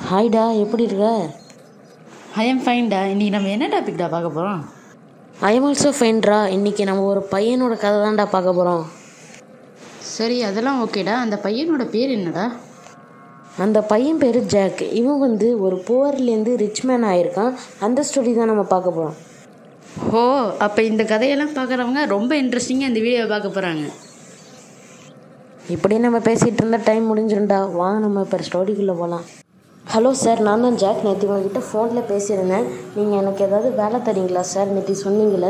ஹாய்டா எப்படி இருக்க I am ஃபைன்டா இன்னைக்கு நம்ம என்ன டாபிக்டா பார்க்க போகிறோம் ஐ எம் ஆல்சோ ஃபைன்டா இன்னைக்கு நம்ம ஒரு பையனோட கதை தான்டா பார்க்க போகிறோம் சரி அதெல்லாம் ஓகேடா அந்த பையனோட பேர் என்னடா அந்த பையன் பேர் ஜாக் இவன் வந்து ஒரு புவர்லேருந்து ரிச் மேன் ஆயிருக்கான் அந்த ஸ்டோரி தான் நம்ம பார்க்க போகிறோம் ஓ அப்போ இந்த கதையெல்லாம் பார்க்குறவங்க ரொம்ப இன்ட்ரெஸ்டிங்காக இந்த வீடியோவை பார்க்க போகிறாங்க இப்படியே நம்ம பேசிகிட்டு இருந்தால் டைம் முடிஞ்சிரும்டா வாங்க நம்ம இப்போ ஸ்டோரிக்குள்ளே போகலாம் ஹலோ சார் நான் தான் ஜாக் நேற்று உங்ககிட்ட ஃபோனில் பேசியிருந்தேன் நீங்கள் எனக்கு ஏதாவது வேலை தரீங்களா சார் நேற்று சொன்னீங்களே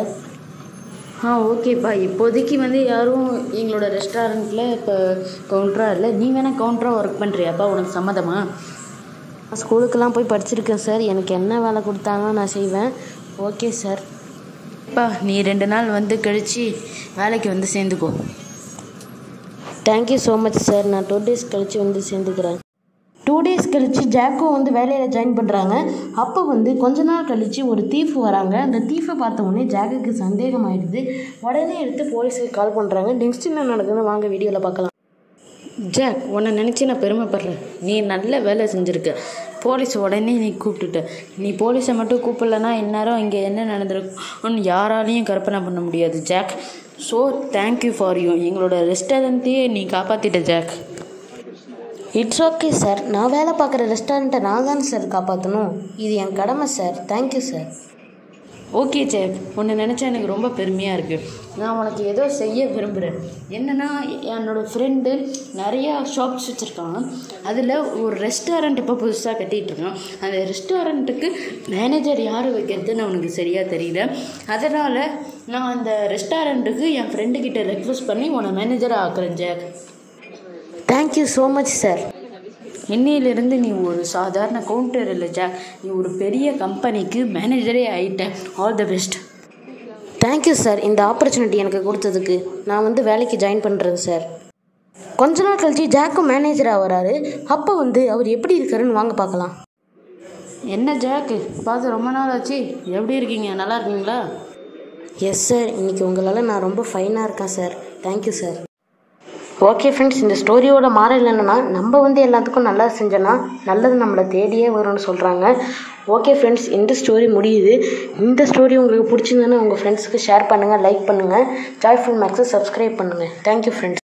ஆ ஓகேப்பா இப்போதைக்கு வந்து யாரும் எங்களோட ரெஸ்டாரண்ட்டில் இப்போ கவுண்டராக இல்லை நீ வேணால் கவுண்டராக ஒர்க் பண்ணுறியாப்பா உனக்கு சம்மதமா நான் ஸ்கூலுக்கெல்லாம் போய் படிச்சிருக்கேன் சார் எனக்கு என்ன வேலை கொடுத்தாலும் நான் செய்வேன் ஓகே சார் அப்பா நீ ரெண்டு நாள் வந்து கழித்து வேலைக்கு வந்து சேர்ந்துக்கோ தேங்க்யூ ஸோ மச் சார் நான் டூ டேஸ் கழித்து வந்து சேர்ந்துக்கிறேன் டூ டேஸ் கழித்து ஜாக்கும் வந்து வேலையில் ஜாயின் பண்ணுறாங்க அப்போ வந்து கொஞ்ச நாள் கழித்து ஒரு தீஃப் வராங்க அந்த தீஃபை பார்த்த உடனே ஜாக்குக்கு சந்தேகம் ஆயிடுது உடனே எடுத்து போலீஸுக்கு கால் பண்ணுறாங்க நெக்ஸ்ட் என்ன நடக்குதுன்னு வாங்க வீடியோவில் பார்க்கலாம் ஜாக் உன்னை நினச்சி நான் பெருமைப்படுறேன் நீ நல்ல வேலை செஞ்சுருக்க போலீஸ் உடனே நீ கூப்பிட்டுட்ட நீ போலீஸை மட்டும் கூப்பிடலன்னா இந்நேரம் இங்கே என்ன நடந்திருக்கும்னு யாராலையும் கற்பனை பண்ண முடியாது Jack so thank you for you எங்களோட ரெஸ்டாரண்ட்டையே நீ காப்பாற்றிட்ட ஜாக் இட்ஸ் ஓகே சார் நான் வேலை பார்க்குற ரெஸ்டாரண்ட்டை நான் தானே சார் காப்பாற்றணும் இது என் கடமை sir thank you sir okay Jack உன்னை நினச்சா எனக்கு ரொம்ப பெருமையாக இருக்குது நான் உனக்கு ஏதோ செய்ய விரும்புகிறேன் என்னென்னா என்னோடய ஃப்ரெண்டு நிறையா ஷாப்ஸ் வச்சுருக்கான் அதில் ஒரு ரெஸ்டாரண்ட் இப்போ புதுசாக கட்டிகிட்டு இருக்கான் அந்த ரெஸ்டாரண்ட்டுக்கு மேனேஜர் யார் வைக்கிறதுன்னு அவனுக்கு சரியாக தெரியல அதனால் நான் அந்த ரெஸ்டாரண்ட்டுக்கு என் ஃப்ரெண்டுக்கிட்ட ரெக்வஸ்ட் பண்ணி உன்னை மேனேஜராக ஆக்குறேன் Jack thank you so much sir இன்னையிலிருந்து நீ ஒரு சாதாரண கவுண்டர் இல்லை ஜாக் நீ ஒரு பெரிய கம்பெனிக்கு மேனேஜரே ஆகிட்ட all the best thank you sir இந்த ஆப்பர்ச்சுனிட்டி எனக்கு கொடுத்ததுக்கு நான் வந்து வேலைக்கு ஜாயின் பண்ணுறேன் சார் கொஞ்ச நாள் கழிச்சு ஜாக்கும் மேனேஜராக வராரு அப்போ வந்து அவர் எப்படி இருக்காருன்னு வாங்க பார்க்கலாம் என்ன ஜாக்கு பார்த்து ரொம்ப நாள் ஆச்சு எப்படி இருக்கீங்க நல்லா இருக்கீங்களா எஸ் சார் இன்னைக்கு உங்களால் நான் ரொம்ப ஃபைனாக இருக்கேன் sir thank you sir okay friends இந்த ஸ்டோரியோட மாறல் என்னென்னா நம்ம வந்து எல்லாத்துக்கும் நல்லா செஞ்சோன்னா நல்லது நம்மளை தேடியே வரும்னு சொல்கிறாங்க ஓகே ஃப்ரெண்ட்ஸ் இந்த ஸ்டோரி முடியுது இந்த ஸ்டோரி உங்களுக்கு பிடிச்சிருந்ததுன்னா உங்கள் ஃப்ரெண்ட்ஸுக்கு ஷேர் பண்ணுங்கள் லைக் பண்ணுங்கள் ஜாய்ஃபுல் மேக்ஸை சப்ஸ்கிரைப் பண்ணுங்கள் தேங்க்யூ ஃப்ரெண்ட்ஸ்